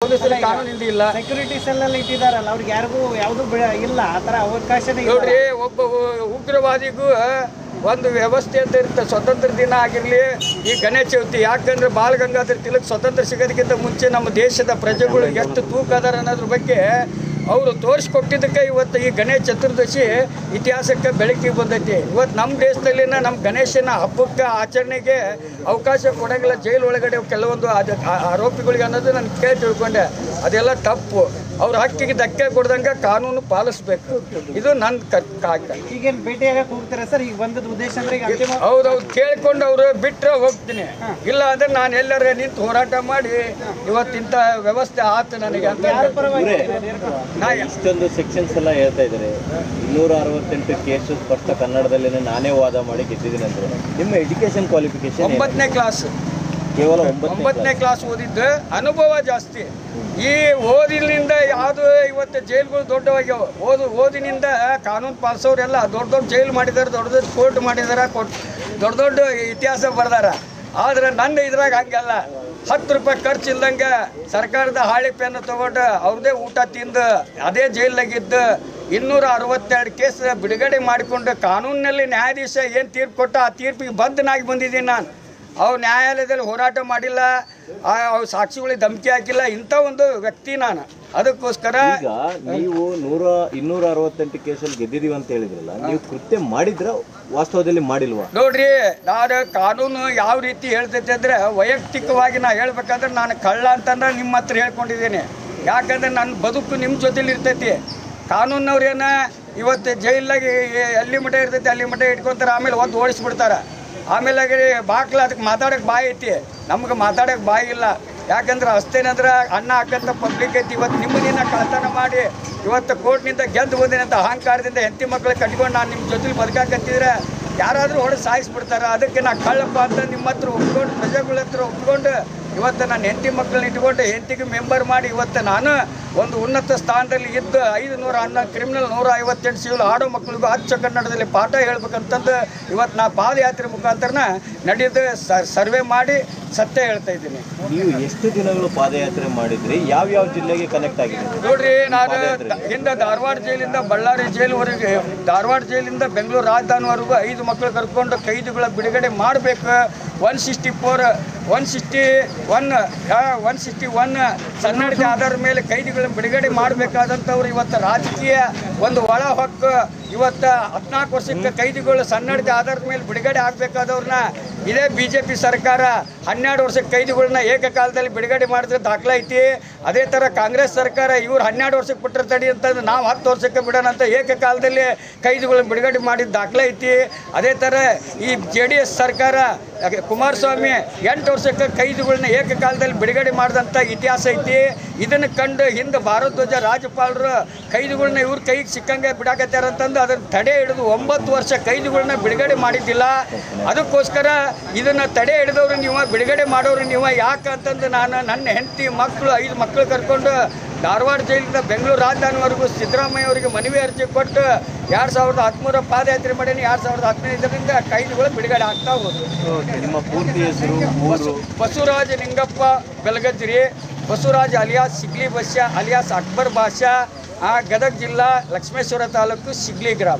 ಪೊಲೀಸರಿಗೆ ಕಾನೂನಿಂದ ಇಲ್ಲ security cell ಅಲ್ಲಿ ಇಟ್ಟಿದಾರಲ್ಲ ಅವ್ರಿಗೆ ಯಾರಿಗೂ ಯಾವ್ದು ಬೆ- ಇಲ್ಲ ಆ ತರ ಅವಕಾಶನೇ ಇಲ್ಲ. ನೋಡ್ರಿ ಒಬ್ಬ ಉ- ಉಗ್ರವಾದಿಗೂ ಒಂದು ವ್ಯವಸ್ಥೆ ಅಂತ ಇರುತ್ತೆ ಸ್ವತಂತ್ರ ದಿನ ಆಗಿರಲಿ ಈ ಗಣೇಶ ಚೌತಿ ಯಾಕಂದ್ರೆ ಬಾಲ ಗಂಗಾಧರ ತಿಲಕ್ ಸ್ವತಂತ್ರ ಸಿಗೋದಕ್ಕಿಂತ ಮುಂಚೆ ನಮ್ಮ ದೇಶದ ಪ್ರಜೆಗಳು ಎಷ್ಟು ತೂಕ ಅದಾರ ಅನ್ನೋದ್ರ ಬಗ್ಗೆ ಅವರು ತೋರಿಸ್ಕೊಟ್ಟಿದ್ದಕ್ಕೆ ಇವತ್ತು ಈ ಗಣೇಶ ಚತುರ್ದಶಿ ಇತಿಹಾಸಕ್ಕೆ ಬೆಳಕಿಗೆ ಬಂದೈತಿ ಇವತ್ತು ನಮ್ಮ ದೇಶದಲ್ಲಿನ ನಮ್ಮ ಗಣೇಶನ ಹಬ್ಬಕ್ಕೆ ಆಚರಣೆಗೆ ಅವಕಾಶ ಕೊಡಂಗಿಲ್ಲ ಜೈಲು ಒಳಗಡೆ ಕೆಲವೊಂದು ಅದ- ಆ- ಆರೋಪಿಗಳಿಗೆ ಅನ್ನೋದು ನಾನು ಕೇಳಿ ತಿಳ್ಕೊಂಡೆ ಅದೆಲ್ಲ ತಪ್ಪು ಅವ್ರ ಹಕ್ಕಿಗೆ ಧಕ್ಕೆ ಕೊಡ್ದಂಗೆ ಕಾನೂನು ಪಾಲಿಸ್ಬೇಕು ಇದು ನನ್ನ ಕ ಕಾಯ್ದ ಈಗೇನ್ ಭೇಟಿಯಾಗಕ್ ಹೋಗ್ತಾರೆ ಸರ್ ಈಗ ಬಂದದ ಉದ್ದೇಶ ಅಂದ್ರೆ ಈಗ ಅಂತಿಮ ಹೌದೌದು ಕೇಳ್ಕೊಂಡು ಅವರು ಬಿಟ್ಟರೆ ಹೋಗ್ತೀನಿ ಇಲ್ಲ ಅಂದ್ರೆ ನಾನು ಎಲ್ಲರ ನಿಂತು ಹೋರಾಟ ಮಾಡಿ ಇವತ್ತಿಂತ ವ್ಯವಸ್ಥೆ ಆತು ನನಗೆ ಅಂತ ಯಾರ ಪರವಾಗಿ ನಾ ಇಷ್ಟೊಂದು ಸೆಕ್ಷನ್ಸ್ ಎಲ್ಲ ಹೇಳ್ತಾ ಇದ್ದಾರೆ ಇನ್ನೂರ ಅರವತ್ತೆಂಟು ಕೇಸು ಸ್ಪಷ್ಟ ಕನ್ನಡದಲ್ಲೇ ನಾನೇ ವಾದ ಮಾಡಿ ಗೆದ್ದಿದ್ದೀನಿ ಅಂದ್ರೆ ನಿಮ್ಮ ಎಜುಕೇಶನ್ ಕ್ವಾಲಿಫಿಕೇಶನ್ ಒಂಬತ್ತನೇ ಕ್ಲಾಸ್ ಕೇವಲ ಒಂಬತ್ತನೇ ಒಂಬತ್ತನೇ ಕ್ಲಾಸ್ ಓದಿದ್ದು ಅನುಭವ ಜಾಸ್ತಿ ಈ ಓದಿನಿಂದ ಯಾವುದು ಇವತ್ತು ಜೈಲ್ಗಳು ದೊಡ್ಡವಾಗ್ಯಾವ ಓದು ಓದಿನಿಂದ ಕಾನೂನು ಪಾಲಿಸೋರೆಲ್ಲ ದೊಡ್ಡ ದೊಡ್ಡ ಜೈಲು ಮಾಡಿದ್ದಾರೆ ದೊಡ್ಡ ದೊಡ್ಡ ಕೋರ್ಟ್ ಮಾಡಿದಾರೆ ಕೊಟ್ ದೊಡ್ಡ ದೊಡ್ಡ ಇತಿಹಾಸ ಬರ್ದಾರ ಆದ್ರೆ ನನ್ನ ಇದ್ರಾಗ ಹಂಗಲ್ಲ ಹತ್ತು ರೂಪಾಯಿ ಖರ್ಚು ಇಲ್ದಂಗೆ ಸರ್ಕಾರದ ಹಾಳಿ ಪೆನ್ ತಗೊಂಡು ಅವ್ರದೇ ಊಟ ತಿಂದು ಅದೇ ಜೈಲ್ನಾಗಿದ್ದು ಇನ್ನೂರ ಅರವತ್ತೆರಡು ಕೇಸ್ ಬಿಡುಗಡೆ ಮಾಡಿಕೊಂಡು ಕಾನೂನಿನಲ್ಲಿ ನ್ಯಾಯಾಧೀಶ ಏನು ತೀರ್ಪು ಕೊಟ್ಟ ಆ ತೀರ್ಪಿಗೆ ಬದ್ಧನಾಗಿ ಬಂದಿದ್ದೀನಿ ನಾನು ಅವ್ರು ನ್ಯಾಯಾಲಯದಲ್ಲಿ ಹೋರಾಟ ಮಾಡಿಲ್ಲ ಆ, ಅವ್ರು ಸಾಕ್ಷಿಗಳಿಗೆ ಧಮಕಿ ಹಾಕಿಲ್ಲ ಇಂಥ ಒಂದು ವ್ಯಕ್ತಿ ನಾನು ಅದಕ್ಕೋಸ್ಕರ ಈಗ ನೀವು ನೂರ ಇನ್ನೂರ ಅರವತ್ತೆಂಟು ಕೇಸಲ್ಲಿ ಗೆದ್ದಿದೀವಿ ಅಂತ ಹೇಳಿದ್ರಲ್ಲ ನೀವು ಕೃತ್ಯ ಮಾಡಿದ್ರ ವಾಸ್ತವದಲ್ಲಿ ಮಾಡಿಲ್ವಾ ನೋಡ್ರಿ ನಾನು ಕಾನೂನು ಯಾವ ರೀತಿ ಹೇಳ್ತೈತೆ ಅಂದ್ರೆ ವೈಯಕ್ತಿಕವಾಗಿ ನಾ ಹೇಳ್ಬೇಕಂದ್ರೆ ನಾನು ಕಳ್ಳ ಅಂತಂದ್ರೆ ನಿಮ್ಮ ಹತ್ರ ಹೇಳ್ಕೊಂಡಿದ್ದೀನಿ ಯಾಕಂದ್ರೆ ನನ್ನ ಬದುಕು ನಿಮ್ಮ ಜೊತೆಲಿ ಇರ್ತೈತಿ ಕಾನೂನವ್ರೇನ ಇವತ್ತು ಜೈಲಾಗಿ ಎಲ್ಲಿ ಮಠ ಇರ್ತೈತಿ ಅಲ್ಲಿ ಮಠ ಇಟ್ಕೊಂತಾರೆ ಆಮೇಲೆ ಒಂದು ಓಡಿಸ್ಬಿಡ್ತಾರೆ ಆಮೇಲೆ ಬಾಕ್ಲ ಅದಕ್ಕೆ ಮಾತಾಡೋಕೆ ಬಾಯಿ ಐತಿ ನಮ್ಗೆ ಮಾತಾಡೋಕೆ ಬಾಯಿ ಇಲ್ಲ ಯಾಕಂದ್ರೆ ಅಷ್ಟೇನಂದ್ರೆ ಅನ್ನ ಹಾಕಂತ ಪಬ್ಲಿಕ್ ಐತಿ ಇವತ್ತು ನಿಮ್ಮದಿನ ಕಳ್ತನ ಮಾಡಿ ಇವತ್ತು ಕೋರ್ಟ್ನಿಂದ ಗೆದ್ದು ಬಂದಿನ ಅಂತ ಅಹಂಕಾರದಿಂದ ಹೆಂಡತಿ ಮಕ್ಕಳು ಕಟ್ಕೊಂಡು ನಾನು ನಿಮ್ಮ ಜೊತೆಲಿ ಬದುಕಾಕತ್ತಿದ್ರೆ ಯಾರಾದರೂ ಹೊಡೆದು ಸಾಯಿಸ್ಬಿಡ್ತಾರೆ ಅದಕ್ಕೆ ನಾ ಕಳ್ಳಪ್ಪ ಅಂತ ನಿಮ್ಮ ಹತ್ರ ಒಪ್ಕೊಂಡು ಪ್ರಜೆಗಳ ಹತ್ರ ಒಪ್ಕೊಂಡು ಇವತ್ತು ನಾನು ಹೆಂಡತಿ ಮಕ್ಕಳನ್ನ ಇಟ್ಕೊಂಡು ಹೆಂಡತಿಗೆ ಮೆಂಬರ್ ಮಾಡಿ ಇವತ್ತು ನಾನು ಒಂದು ಉನ್ನತ ಸ್ಥಾನದಲ್ಲಿ ಇದ್ದು ಐದು ನೂರ ಹನ್ನೊಂದು ಕ್ರಿಮಿನಲ್ ನೂರ ಐವತ್ತೆಂಟು ಸಿವಿಲ್ ಆಡೋ ಮಕ್ಕಳಿಗೂ ಅಚ್ಚ ಕನ್ನಡದಲ್ಲಿ ಪಾಠ ಹೇಳ್ಬೇಕಂತಂದು ಇವತ್ತು ನಾ ಪಾದಯಾತ್ರೆ ಮುಖಾಂತರನ ನಡೆದು ಸರ್ವೆ ಮಾಡಿ ಸತ್ಯ ಹೇಳ್ತಾ ಇದ್ದೀನಿ ನೀವು ಎಷ್ಟು ದಿನಗಳು ಪಾದಯಾತ್ರೆ ಮಾಡಿದ್ರಿ ಯಾವ ಯಾವ ಜಿಲ್ಲೆಗೆ ಕನೆಕ್ಟ್ ಆಗಿದೆ ನೋಡ್ರಿ ನಾನು ದ- ಹಿಂದೆ ಧಾರವಾಡ ಜೈಲಿಂದ ಬಳ್ಳಾರಿ ಜೈಲ್ವರೆಗೆ ಧಾರವಾಡ ಜೈಲಿಂದ ಬೆಂಗಳೂರು ರಾಜಧಾನಿವರೆಗೂ ಐದು ಮಕ್ಕಳು ಕರ್ಕೊಂಡು ಕೈದಿಗಳ ಬಿಡುಗಡೆ ಮಾಡಬೇಕು one sixty four one sixty one one sixty one ಸನ್ನಡತೆ ಆಧಾರದ ಮೇಲೆ ಕೈದಿಗಳನ್ನ ಬಿಡುಗಡೆ ಮಾಡಬೇಕಾದಂಥವ್ರು ಇವತ್ತು ರಾಜಕೀಯ ಒಂದು ಒಳ ಹಕ್ಕು ಇವತ್ತು ಹದಿನಾಲ್ಕು ವರ್ಷಕ್ಕೆ ಕೈದಿಗಳು ಸನ್ನಡತೆ ಆಧಾರದ ಮೇಲೆ ಬಿಡುಗಡೆ ಆಗಬೇಕಾದವ್ರನ್ನ ಇದೇ ಬಿ ಜೆ ಪಿ ಸರ್ಕಾರ ಹನ್ನೆರಡು ವರ್ಷಕ್ಕೆ ಕೈದಿಗಳನ್ನ ಏಕಕಾಲದಲ್ಲಿ ಬಿಡುಗಡೆ ಮಾಡಿದ್ರೆ ದಾಖಲೈತಿ ಅದೇ ಥರ ಕಾಂಗ್ರೆಸ್ ಸರ್ಕಾರ ಇವ್ರು ಹನ್ನೆರಡು ವರ್ಷಕ್ಕೆ ಬಿಟ್ಟರೆ ತಡಿ ಅಂತಂದು ನಾವು ಹತ್ತು ವರ್ಷಕ್ಕೆ ಬಿಡೋಣ ಅಂತ ಏಕಕಾಲದಲ್ಲಿ ಕೈದಿಗಳನ್ನ ಬಿಡುಗಡೆ ಮಾಡಿದ ದಾಖಲೈತಿ ಅದೇ ಥರ ಈ ಜೆ ಡಿ ಎಸ್ ಸರ್ಕಾರ ಯಾಕೆ ಕುಮಾರಸ್ವಾಮಿ ಎಂಟು ವರ್ಷಕ್ಕೆ ಕೈದಿಗಳನ್ನ ಏಕಕಾಲದಲ್ಲಿ ಬಿಡುಗಡೆ ಮಾಡಿದಂಥ ಇತಿಹಾಸ ಐತಿ ಇದನ್ನು ಕಂಡು ಹಿಂದೆ ಭಾರದ್ವಾಜ ರಾಜ್ಯಪಾಲರು ಕೈದಿಗಳನ್ನ ಇವ್ರ ಕೈಗೆ ಸಿಕ್ಕಂಗೆ ಬಿಡಾಕತ್ಯಾರ ಅಂತಂದು ಅದನ್ನು ತಡೆ ಹಿಡಿದು ಒಂಬತ್ತು ವರ್ಷ ಕೈದಿಗಳನ್ನ ಬಿಡುಗಡೆ ಮಾಡಿದ್ದಿಲ್ಲ ಅದಕ್ಕೋಸ್ಕರ ಇದನ್ನು ತಡೆ ಹಿಡಿದವ್ರು ನೀವು ಬಿಡುಗಡೆ ಮಾಡೋರು ನೀವು ಯಾಕೆ ಅಂತಂದು ನಾನು ನನ್ನ ಹೆಂಡತಿ ಮಕ್ಕಳು ಐದು ಮಕ್ಕಳು ಕರ್ಕೊಂಡು ಧಾರವಾಡ ಜೈಲಿಂದ ಬೆಂಗಳೂರು ರಾಜಧಾನಿವರೆಗೂ ಸಿದ್ದರಾಮಯ್ಯ ಅವರಿಗೆ ಮನವಿ ಅರ್ಜಿ ಕೊಟ್ಟು ಎರಡು ಸಾವಿರದ ಹದಿಮೂರ ಪಾದಯಾತ್ರೆ ಮಾಡೀನಿ ಎರಡು ಸಾವಿರದ ಹದಿನೈದರಿಂದ ಕೈದಿಗಳು ಬಿಡುಗಡೆ ಆಗ್ತಾ ಹೋದ್ರು ನಿಮ್ಮ ಪೂರ್ತಿ ಹೆಸರು ಊರು ಬಸವರಾಜ ನಿಂಗಪ್ಪ ಬೆಳಗಜ್ರಿ ಬಸವರಾಜ ಅಲಿಯಾಸ್ ಸಿಗ್ಲಿ ಬಸ್ಯ ಅಲಿಯಾಸ್ ಅಕ್ಬರ್ ಬಾಷಾ ಆ ಗದಗ ಜಿಲ್ಲಾ ಲಕ್ಷ್ಮೇಶ್ವರ ತಾಲೂಕು ಸಿಗ್ಲಿ ಗ್ರಾಮ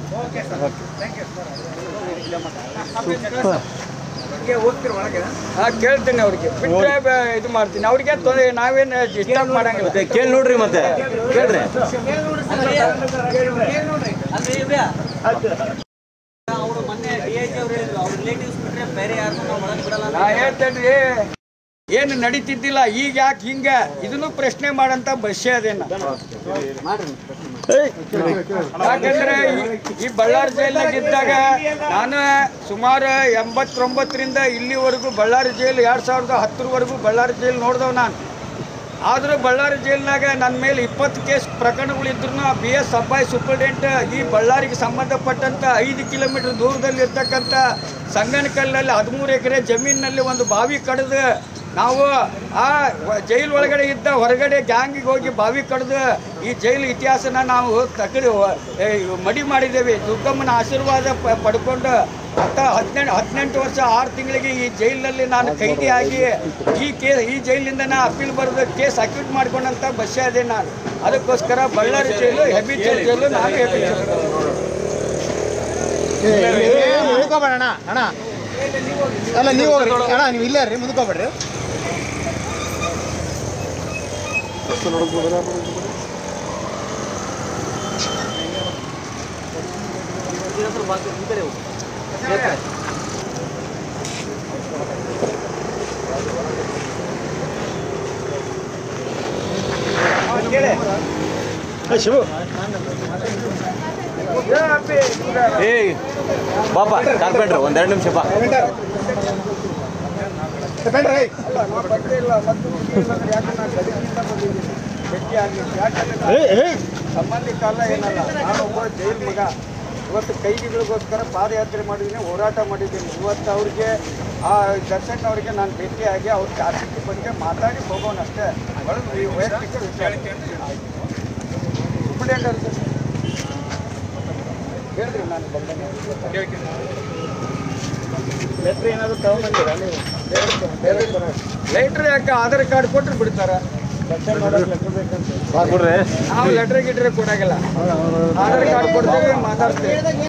ಹಾ ಕೇಳ್ತೀನಿ ಅವ್ರಿಗೆ ಬಿಟ್ಟರೆ ಇದು ಮಾಡ್ತೀನಿ ಅವ್ರಿಗೆ ತೊಂದರೆ ನಾವೇನು ಡಿಸ್ಟರ್ಬ್ ಮಾಡಂಗಿಲ್ಲ ಮತ್ತೆ ಕೇಳಿ ನೋಡ್ರಿ ಮತ್ತೆ ಕೇಳ್ರಿ ಅವರು ಮೊನ್ನೆ ಡಿ ಐ ಜಿ ಅವ್ರು ಹೇಳಿದ್ರು ಅವ್ರ ರಿಲೇಟಿವ್ಸ್ ಬಿಟ್ರೆ ಬೇರೆ ಯಾರನ್ನೂ ನಾವು ಒಳಗೆ ಬಿಡಲ್ಲ ನಾ ಹೇಳ್ತೇನ್ರಿ ಏನು ನಡೀತಿದ್ದಿಲ್ಲ ಈಗ ಯಾಕೆ ಹಿಂಗ ಇದನ್ನು ಪ್ರಶ್ನೆ ಮಾಡಂತ ಬಸ್ಸೇ ಅದೇನ ಯಾಕಂದ್ರೆ ಈ- ಈ ಬಳ್ಳಾರಿ ಜೈಲ್ನಾಗ ಇದ್ದಾಗ ನಾನು ಸುಮಾರು ಎಂಬತ್ತೊಂಬತ್ತರಿಂದ ಇಲ್ಲಿವರೆಗೂ ಬಳ್ಳಾರಿ ಜೈಲು ಎರಡು ಸಾವಿರದ ಹತ್ತರವರೆಗೂ ಬಳ್ಳಾರಿ ಜೈಲು ನೋಡ್ದವ್ ನಾನು ಆದರೂ ಬಳ್ಳಾರಿ ಜೈಲಿನಾಗ ನನ್ನ ಮೇಲೆ ಇಪ್ಪತ್ತು ಕೇಸ್ ಪ್ರಕರಣಗಳಿದ್ರು ಬಿ ಎಸ್ ಅಬ್ಬಾಯಿ ಸೂಪರ್ಡೆಂಟ್ ಈ ಬಳ್ಳಾರಿಗೆ ಸಂಬಂಧಪಟ್ಟಂಥ ಐದು ಕಿಲೋಮೀಟರ್ ದೂರದಲ್ಲಿ ಇರ್ತಕ್ಕಂಥ ಸಂಗನಕಲ್ಲಲ್ಲಿ ಹದಿಮೂರು ಎಕರೆ ಜಮೀನಿನಲ್ಲಿ ಒಂದು ಬಾವಿ ಕಡಿದು ನಾವು ಆ ವ- ಜೈಲ್ ಒಳಗಡೆ ಇದ್ದ ಹೊರಗಡೆ ಗ್ಯಾಂಗಿಗೆ ಹೋಗಿ ಬಾವಿ ಕಡ್ದು ಈ ಜೈಲು ಇತಿಹಾಸನ ನಾವು ತೆಗೆದು ವ- ಏ, ಮಡಿ ಮಾಡಿದ್ದೇವೆ ದುರ್ಗಮ್ಮನ ಆಶೀರ್ವಾದ ಪ- ಪಡ್ಕೊಂಡು ಹತ್ತ ಹದಿನೆಂಟು ಹದಿನೆಂಟು ವರ್ಷ ಆರು ತಿಂಗಳಿಗೆ ಈ ಜೈಲಿನಲ್ಲಿ ನಾನು ಕೈದಿ ಆಗಿ ಈ ಕೇ ಈ ಜೈಲಿಂದ ನಾ ಅಪೀಲ್ ಬರೆದು ಕೇಸ್ ಅಕ್ಯೂಟ್ ಮಾಡ್ಕೊಂಡಂತ ಬಸ್ಸೇ ಅದೇ ನಾನು ಅದಕ್ಕೋಸ್ಕರ ಬಳ್ಳಾರಿ ಜೈಲು ಹೆಬಿ ಜೈಲು ನಾನು ಹೆಬಿ ಜೈಲು ಮುಂದ್ಕೋಬೇಡ ಅಣ್ಣ ಅಣ್ಣ ಅಲ್ಲ ನೀವು ಹೋಗ್ರಿ ಅಣ್ಣ ನೀವು ಇಲ್ಲೇ ರೀ ಮುಂದ್ಕೋಬೇಡ್ರಿ ಶಿವು ಏ ಪಾಪ ಕಾರ್ಪೆಂಟ್ರ್ ಒಂದೆರಡು ನಿಮಿಷ ಬಾ ಬೇಡ್ರಿ ಅಲ್ಲ, ನಾ ಬಂದೇ ಇಲ್ಲ ಮತ್ತು ಇಲ್ಲಂದ್ರೆ ಯಾಕೆ ನಾನು ಗದಗಿನಿಂದ ಬಂದಿದ್ದೀನಿ ಭೇಟಿ ಆಗ್ಲಿಕ್ಕೆ ಯಾಕಂದ್ರೆ ನಾನು ಏ ಏ ಸಂಬಂಧಿಕ ಅಲ್ಲ ಏನಲ್ಲ ನಾನು ಒಬ್ಬ ಜೈಲ್ ಮಗ ಇವತ್ತು ಕೈದಿಗಳಿಗೋಸ್ಕರ ಪಾದಯಾತ್ರೆ ಮಾಡಿದ್ದೀನಿ ಹೋರಾಟ ಮಾಡಿದ್ದೀನಿ ಇವತ್ತು ಅವ್ರಿಗೆ ಆ ದರ್ಶನ್ ಅವರಿಗೆ ನಾನು ಭೇಟಿಯಾಗಿ ಅವ್ರ ಜಾಸ್ತಿ ಬಗ್ಗೆ ಮಾತಾಡಿ ಹೋಗೋಣ ಅಷ್ಟೇ ಒಳಗೆ ಈ ವೈಯಕ್ತಿಕ ವಿಚಾರ ಸುಮ್ಮನೆ ಹೇಳ್ರಿ ಹೇಳ್ರಿ ನಾನು ಬಂದೆ ಲೆಟ್ರ್ ಏನಾದರೂ ತಗೊಂಬಂದಿರಾ ನೀವು ಲೆಟ್ರ್ ಯಾಕೆ ಆಧಾರ್ ಕಾರ್ಡ್ ಕೊಟ್ಟರೆ ಬಿಡ್ತಾರೆ ನಾವು ಲೆಟ್ರ್ ಗಿಟ್ರ್ ಕೊಡಾಗಿಲ್ಲ ಆಧಾರ್ ಕಾರ್ಡ್ ಕೊಡ್ತೇವೆ ಮಾತಾಡ್ತೇವೆ